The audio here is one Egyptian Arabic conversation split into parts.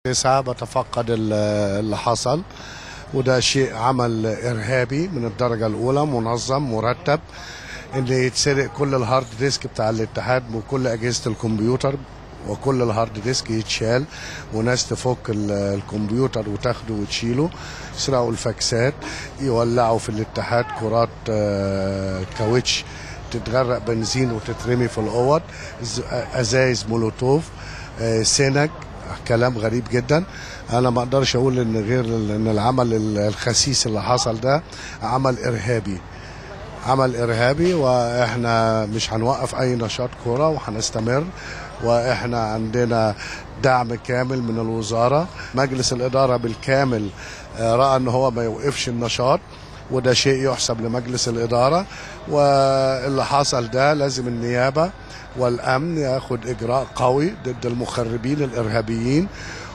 تسعة بتفقد ال- اللي حصل وده شيء عمل إرهابي من الدرجة الأولى منظم مرتب إن يتسرق كل الهارد ديسك بتاع الاتحاد وكل أجهزة الكمبيوتر وكل الهارد ديسك يتشال وناس تفك ال- الكمبيوتر وتاخده وتشيله يسرقوا الفاكسات يولعوا في الاتحاد كرات آه، كاوتش تتغرق بنزين وتترمي في الأوض ز- أزايز مولوتوف آه، سنج كلام غريب جدا انا ما اقدرش اقول ان غير ان العمل الخسيس اللي حصل ده عمل ارهابي عمل ارهابي واحنا مش هنوقف اي نشاط كوره وهنستمر واحنا عندنا دعم كامل من الوزاره مجلس الاداره بالكامل آه، راى ان هو ما يوقفش النشاط وده شيء يحسب لمجلس الاداره واللي حصل ده لازم النيابه والامن ياخد اجراء قوي ضد المخربين الارهابيين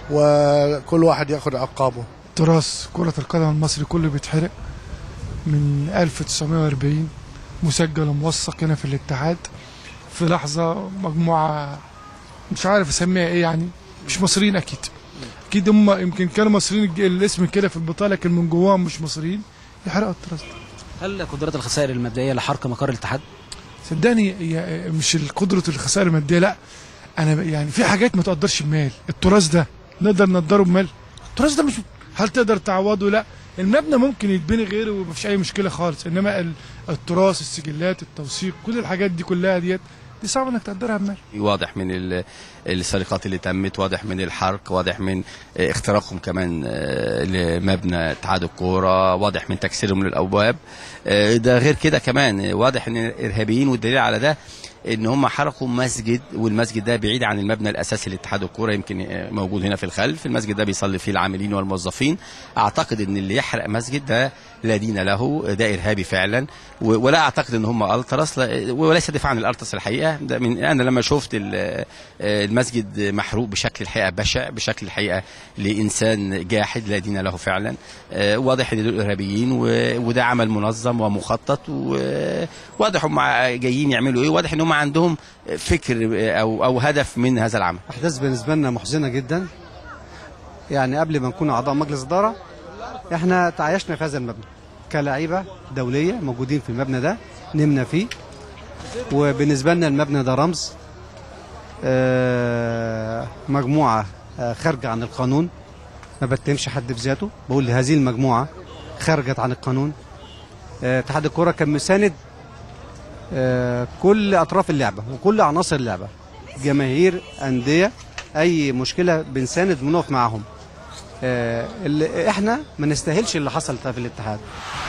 وكل واحد ياخد عقابه تراث كرة القدم المصري كله بيتحرق من 1940 مسجل وموثق هنا في الاتحاد في لحظة مجموعة مش عارف اسميها ايه يعني مش مصريين اكيد اكيد هم يمكن كانوا مصريين الج- الاسم كده في البطاقة لكن من جواهم مش مصريين يحرقوا التراث ده هل قدرات الخسائر المبدئيه لحرق مقر الاتحاد؟ صدقني هي مش قدرة الخسائر المادية لا انا يعني في حاجات ما تقدرش بمال التراث ده نقدر نقدره بمال التراث ده مش هل تقدر تعوضه لا المبنى ممكن يتبني غيره ومفيش اي مشكله خالص انما ال- التراث السجلات التوثيق كل الحاجات دي كلها ديت دي صعب انك تقدرها بمال واضح من ال- السرقات اللي تمت واضح من الحرق واضح من آه، اختراقهم كمان آه، لمبنى اتحاد الكوره واضح من تكسيرهم للابواب آه، ده غير كده كمان آه، واضح ان الارهابيين والدليل على ده ان هم حرقوا مسجد والمسجد ده بعيد عن المبنى الاساسي لاتحاد الكوره يمكن آه، موجود هنا في الخلف المسجد ده بيصلي فيه العاملين والموظفين اعتقد ان اللي يحرق مسجد ده لا دين له ده ارهابي فعلا و- ولا اعتقد ان هم التراس لا- وليس دفاع عن الالتراس الحقيقه ده من انا لما شفت ال- آه، المسجد محروق بشكل الحقيقه بشع بشكل الحقيقه لانسان جاحد لا دين له فعلا آه، واضح ان دول ارهابيين و- وده عمل منظم ومخطط وواضح هم جايين يعملوا ايه واضح ان هم عندهم فكر آه، او او هدف من هذا العمل احداث بالنسبه لنا محزنه جدا يعني قبل ما نكون اعضاء مجلس اداره احنا تعايشنا في هذا المبنى كلاعيبه دوليه موجودين في المبنى ده نمنا فيه وبالنسبه لنا المبنى ده رمز آه، مجموعه آه، خارجه عن القانون ما بتهمش حد بذاته بقول هذه المجموعه خرجت عن القانون آه، اتحاد الكره كان مساند آه، كل اطراف اللعبه وكل عناصر اللعبه جماهير انديه اي مشكله بنساند بنقف معاهم آه، اللي احنا ما نستاهلش اللي حصل ده في الاتحاد